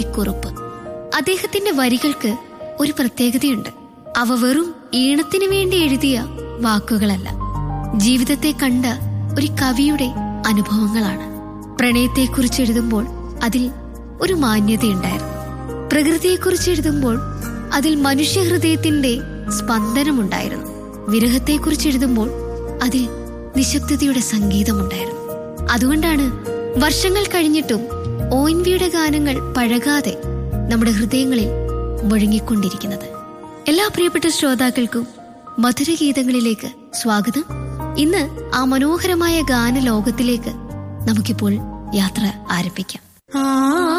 കുറുപ്പ് അദ്ദേഹത്തിന്റെ വരികൾക്ക് ഒരു പ്രത്യേകതയുണ്ട് അവ വെറും ഈണത്തിനു വേണ്ടി എഴുതിയ വാക്കുകളല്ല ജീവിതത്തെ കണ്ട ഒരു കവിയുടെ അനുഭവങ്ങളാണ് പ്രണയത്തെക്കുറിച്ച് എഴുതുമ്പോൾ അതിൽ ഒരു മാന്യതയുണ്ടായിരുന്നു പ്രകൃതിയെക്കുറിച്ച് എഴുതുമ്പോൾ അതിൽ മനുഷ്യഹൃദയത്തിന്റെ സ്പന്ദനമുണ്ടായിരുന്നു വിരഹത്തെക്കുറിച്ച് എഴുതുമ്പോൾ അതിൽ നിശബ്ദതയുടെ സംഗീതമുണ്ടായിരുന്നു അതുകൊണ്ടാണ് വർഷങ്ങൾ കഴിഞ്ഞിട്ടും ഒ എൻ വിയുടെ ഗാനങ്ങൾ പഴകാതെ നമ്മുടെ ഹൃദയങ്ങളിൽ മുഴങ്ങിക്കൊണ്ടിരിക്കുന്നത് എല്ലാ പ്രിയപ്പെട്ട ശ്രോതാക്കൾക്കും മധുരഗീതങ്ങളിലേക്ക് സ്വാഗതം ഇന്ന് ആ മനോഹരമായ ഗാന ലോകത്തിലേക്ക് നമുക്കിപ്പോൾ യാത്ര ആരംഭിക്കാം ആ